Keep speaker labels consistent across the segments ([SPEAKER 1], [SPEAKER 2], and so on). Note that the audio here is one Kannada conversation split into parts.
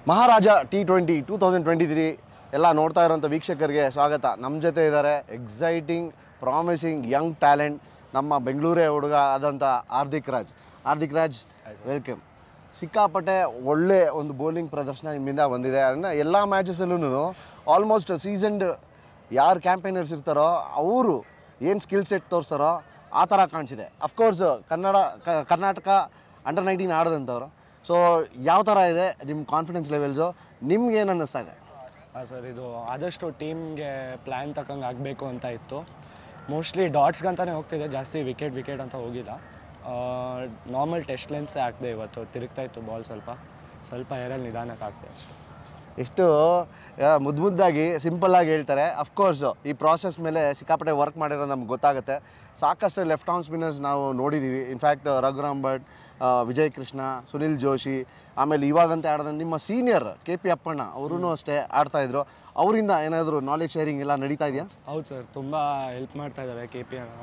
[SPEAKER 1] ಮಹಾರಾಜ T twenty two thousand twenty three ಎಲ್ಲ ನೋಡ್ತಾ ಇರೋಂಥ ವೀಕ್ಷಕರಿಗೆ ಸ್ವಾಗತ ನಮ್ಮ ಜೊತೆ ಇದ್ದಾರೆ ಎಕ್ಸೈಟಿಂಗ್ ಪ್ರಾಮಿಸಿಂಗ್ ಯಂಗ್ ಟ್ಯಾಲೆಂಟ್ ನಮ್ಮ ಬೆಂಗಳೂರೇ ಹುಡುಗ ಆದಂಥ ಹಾರ್ದಿಕ್ ರಾಜ್ ಹಾರ್ದಿಕ್ ರಾಜ್ ವೆಲ್ಕಮ್ ಸಿಕ್ಕಾಪಟ್ಟೆ ಒಳ್ಳೆ ಒಂದು ಬೌಲಿಂಗ್ ಪ್ರದರ್ಶನ ನಿಮ್ಮಿಂದ ಬಂದಿದೆ ಅಂದರೆ ಎಲ್ಲ ಮ್ಯಾಚಸಲ್ಲೂ ಆಲ್ಮೋಸ್ಟ್ ಸೀಸನ್ಡ್ ಯಾರು ಕ್ಯಾಂಪೇನರ್ಸ್ ಇರ್ತಾರೋ ಅವರು ಏನು ಸ್ಕಿಲ್ ಸೆಟ್ ತೋರಿಸ್ತಾರೋ ಆ ಥರ ಕಾಣಿಸಿದೆ ಅಫ್ಕೋರ್ಸ್ ಕನ್ನಡ ಕ- ಕರ್ನಾಟಕ ಅಂಡರ್ ನೈನ್ಟೀನ್ ಆಡೋದಂಥವ್ರು ಸೊ ಯಾವ ಥರ ಇದೆ ನಿಮ್ಮ ಕಾನ್ಫಿಡೆನ್ಸ್ ಲೆವೆಲ್ಸು ನಿಮ್ಗೆ ಏನು ಅನ್ನಿಸ್ತಾ ಇದೆ
[SPEAKER 2] ಹಾಂ ಸರ್ ಇದು ಆದಷ್ಟು ಟೀಮ್ಗೆ ಪ್ಲ್ಯಾನ್ ತಕ್ಕಂಗೆ ಆಗಬೇಕು ಅಂತ ಇತ್ತು ಮೋಸ್ಟ್ಲಿ ಡಾಟ್ಸ್ಗಂತಾನೆ ಹೋಗ್ತಿದೆ ಜಾಸ್ತಿ ವಿಕೆಟ್ ವಿಕೆಟ್ ಅಂತ ಹೋಗಿಲ್ಲ ನಾರ್ಮಲ್ ಟೆಸ್ಟ್ ಲೆನ್ಸೇ ಹಾಕಿದೆ ಇವತ್ತು ತಿರುಗ್ತಾ ಇತ್ತು ಬಾಲ್ ಸ್ವಲ್ಪ ಸ್ವಲ್ಪ ಏರಲ್ಲಿ ನಿಧಾನಕ್ಕೆ ಹಾಕಿದೆ
[SPEAKER 1] ಎಷ್ಟು ಆ, ಮುದ್ದು ಮುದ್ದಾಗಿ ಸಿಂಪಲ್ಲಾಗಿ ಹೇಳ್ತಾರೆ ಅಫ್ಕೋರ್ಸ್ ಈ ಪ್ರಾಸೆಸ್ ಮೇಲೆ ಸಿಕ್ಕಾಪಟ್ಟೆ ವರ್ಕ್ ಮಾಡಿರೋ ನಮ್ಗೆ ಗೊತ್ತಾಗುತ್ತೆ ಸಾಕಷ್ಟು ಲೆಫ್ಟ್ ಆರ್ಮ್ ಸ್ಪಿನ್ನರ್ಸ್ ನಾವು ನೋಡಿದ್ದೀವಿ ಇನ್ಫ್ಯಾಕ್ಟ್ ರಘುರಾಮ್ ಭಟ್ ಆ, ವಿಜಯ್ ಕೃಷ್ಣ ಸುನಿಲ್ ಜೋಶಿ ಆಮೇಲೆ ಇವಾಗಂತ ಆಡಿದ ನಿಮ್ಮ ಸೀನಿಯರ್ ಕೆ ಪಿ ಅಪ್ಪಣ್ಣ ಅವರೂ ಅಷ್ಟೇ ಆಡ್ತಾ ಇದ್ರು ಅವರಿಂದ ಏನಾದರೂ ನಾಲೆಜ್ ಶೇರಿಂಗ್ ಎಲ್ಲ ನಡೀತಾ ಇದೆಯಾ
[SPEAKER 2] ಹೌದು ಸರ್ ತುಂಬ ಹೆಲ್ಪ್ ಮಾಡ್ತಾ ಇದ್ದಾರೆ ಕೆ ಪಿ ಅಣ್ಣ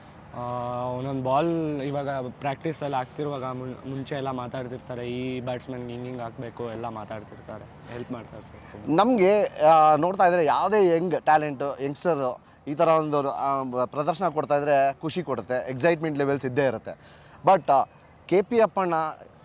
[SPEAKER 2] ಒಂದೊಂದು ಬಾಲ್ ಇವಾಗ ಪ್ರಾಕ್ಟೀಸಲ್ಲಿ ಆಗ್ತಿರುವಾಗ ಮುನ್ ಮುಂಚೆ ಎಲ್ಲ ಮಾತಾಡ್ತಿರ್ತಾರೆ ಈ ಬ್ಯಾಟ್ಸ್ಮನ್ಗೆ ಹಿಂಗೆ ಹಿಂಗೆ ಹಾಕಬೇಕು ಎಲ್ಲ ಮಾತಾಡ್ತಿರ್ತಾರೆ ಹೆಲ್ಪ್ ಮಾಡ್ತಾರೆ ಸರ್ ತುಂಬ
[SPEAKER 1] ನಮಗೆ ನೋಡ್ತಾ ಇದ್ರೆ ಯಾವುದೇ ಯಂಗ್ ಟ್ಯಾಲೆಂಟು ಯಂಗ್ಸ್ಟರು ಈ ಥರ ಒಂದು ಆ, ಪ್ರದರ್ಶನ ಕೊಡ್ತಾ ಇದ್ರೆ ಖುಷಿ ಕೊಡುತ್ತೆ ಎಕ್ಸೈಟ್ಮೆಂಟ್ ಲೆವೆಲ್ಸ್ ಇದ್ದೇ ಇರುತ್ತೆ but K P Appanna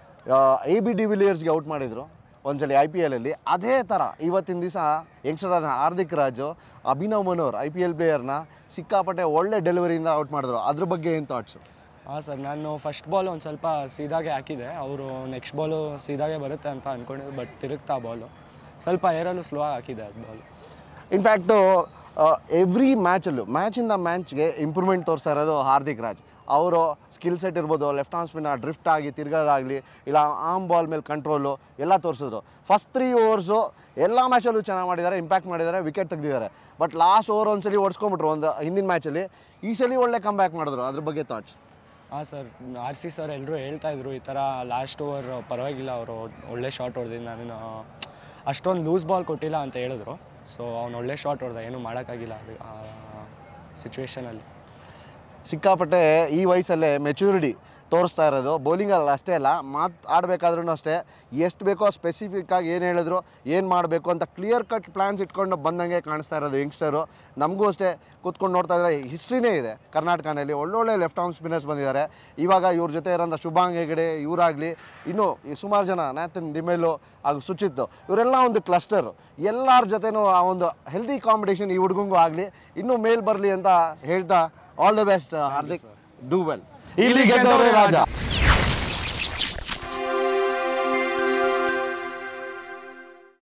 [SPEAKER 1] A B D ವಿಲಿಯರ್ಸ್ಗೆ ಔಟ್ ಮಾಡಿದರು ಒಂದ್ಸಲಿ ಐ ಪಿ ಎಲಲ್ಲಿ ಅದೇ ಥರ ಇವತ್ತಿನ ದಿವಸ ಯಂಗ್ಸ್ಟರ್ ಆದ Hardik Raju Abhinav Manohar I P L ಪ್ಲೇಯರ್ನ ಸಿಕ್ಕಾಪಟ್ಟೆ ಒಳ್ಳೆ ಡೆಲಿವರಿಯಿಂದ ಔಟ್ ಮಾಡಿದ್ರು ಅದ್ರ ಬಗ್ಗೆ ಏನು ಥಾಟ್ಸು
[SPEAKER 2] ಹಾಂ ಸರ್ ನಾನು ಫಸ್ಟ್ ಬಾಲ್ ಒಂದು ಸ್ವಲ್ಪ ಸೀದಾಗೆ ಹಾಕಿದೆ ಅವರು ನೆಕ್ಸ್ಟ್ ಬಾಲು ಸೀದಾಗೆ ಬರುತ್ತೆ ಅಂತ ಅಂದ್ಕೊಂಡಿದ್ದು ಬಟ್ ತಿರುಗ್ತಾ ಬಾಲು ಸ್ವಲ್ಪ ಏರಲ್ಲೂ ಸ್ಲೋ ಆಗಿ ಹಾಕಿದೆ ಅದು ಬಾಲ್
[SPEAKER 1] ಇನ್ಫ್ಯಾಕ್ಟು ಎವ್ರಿ ಮ್ಯಾಚಲ್ಲೂ ಮ್ಯಾಚಿಂದ ಮ್ಯಾಚ್ಗೆ ಇಂಪ್ರೂವ್ಮೆಂಟ್ ತೋರಿಸ್ತಾ ಇರೋದು ಹಾರ್ದಿಕ್ ರಾಜ್ ಅವರು ಸ್ಕಿಲ್ ಸೆಟ್ ಇರ್ಬೋದು ಲೆಫ್ಟ್ ಆರ್ಮ್ ಸ್ಪಿನ್ನ ಡ್ರಿಫ್ಟ್ ಆಗಿ ತಿರ್ಗೋದಾಗಲಿ ಇಲ್ಲ ಆರ್ಮ್ ಬಾಲ್ ಮೇಲೆ ಕಂಟ್ರೋಲು ಎಲ್ಲ ತೋರಿಸಿದ್ರು ಫಸ್ಟ್ ತ್ರೀ ಓವರ್ಸು ಎಲ್ಲ ಮ್ಯಾಚಲ್ಲೂ ಚೆನ್ನಾಗಿ ಮಾಡಿದ್ದಾರೆ ಇಂಪ್ಯಾಕ್ಟ್ ಮಾಡಿದ್ದಾರೆ ವಿಕೆಟ್ ತೆಗೆದಿದ್ದಾರೆ ಬಟ್ ಲಾಸ್ಟ್ ಓವರ್ ಒಂದ್ಸಲಿ ಓಡಿಸ್ಕೊಂಬಿಟ್ರು ಒಂದು ಹಿಂದಿನ ಮ್ಯಾಚಲ್ಲಿ ಈ ಸಲ ಒಳ್ಳೆ ಕಮ್ ಬ್ಯಾಕ್ ಮಾಡಿದ್ರು ಅದ್ರ ಬಗ್ಗೆ ಥಾಟ್ಸ್
[SPEAKER 2] ಹಾಂ ಸರ್ ಆರ್ ಸಿ ಸರ್ ಎಲ್ಲರೂ ಹೇಳ್ತಾ ಇದ್ರು ಈ ಥರ ಲಾಸ್ಟ್ ಓವರ್ ಪರವಾಗಿಲ್ಲ ಅವರು ಒಳ್ಳೆ ಶಾಟ್ ಹೊಡೆದಿದ್ದು ನಾನು ಅಷ್ಟೊಂದು ಲೂಸ್ ಬಾಲ್ ಕೊಟ್ಟಿಲ್ಲ ಅಂತ ಹೇಳಿದ್ರು ಸೊ ಅವ್ನು ಒಳ್ಳೆ ಶಾಟ್ ಹೊಡೆದ ಏನೂ ಮಾಡೋಕ್ಕಾಗಿಲ್ಲ ಅದು ಆ ಸಿಚುವೇಶನಲ್ಲಿ
[SPEAKER 1] ಸಿಕ್ಕಾಪಟ್ಟೆ ಈ ವಯಸ್ಸಲ್ಲೇ ಮೆಚುರಿಟಿ ತೋರಿಸ್ತಾ ಇರೋದು ಬೌಲಿಂಗಲ್ಲಿ ಅಷ್ಟೇ ಅಲ್ಲ ಮಾತು ಆಡಬೇಕಾದ್ರೂ ಅಷ್ಟೇ ಎಷ್ಟು ಬೇಕೋ ಸ್ಪೆಸಿಫಿಕ್ಕಾಗಿ ಏನು ಹೇಳಿದ್ರು ಏನು ಮಾಡಬೇಕು ಅಂತ ಕ್ಲಿಯರ್ ಕಟ್ ಪ್ಲ್ಯಾನ್ಸ್ ಇಟ್ಕೊಂಡು ಬಂದಂಗೆ ಕಾಣಿಸ್ತಾ ಇರೋದು ಯಂಗ್ಸ್ಟರು ನಮಗೂ ಅಷ್ಟೇ ಕೂತ್ಕೊಂಡು ನೋಡ್ತಾ ಇದ್ರೆ ಹಿಸ್ಟ್ರಿನೇ ಇದೆ ಕರ್ನಾಟಕನಲ್ಲಿ ಒಳ್ಳೊಳ್ಳೆ ಲೆಫ್ಟ್ ಆರ್ಮ್ ಸ್ಪಿನ್ನರ್ಸ್ ಬಂದಿದ್ದಾರೆ ಇವಾಗ ಇವ್ರ ಜೊತೆ ಇರೋಂಥ ಶುಭಾಂಗ್ ಹೆಗಡೆ ಇವರಾಗಲಿ ಇನ್ನೂ ಈ ಸುಮಾರು ಜನ ನ್ಯಾಥನ್ ಡಿಮೆಲು ಹಾಗೂ ಸುಚಿತ್ ಇವರೆಲ್ಲ ಒಂದು ಕ್ಲಸ್ಟರು ಎಲ್ಲರ ಜೊತೆನೂ ಆ ಒಂದು ಹೆಲ್ದಿ ಕಾಂಪಿಟೇಷನ್ ಈ ಹುಡುಗಂಗೂ ಆಗಲಿ ಇನ್ನೂ ಮೇಲ್ ಬರಲಿ ಅಂತ ಹೇಳ್ತಾ all the best Hardik do well ಇಲ್ಲಿ ಗೆದ್ದವರೇ ರಾಜ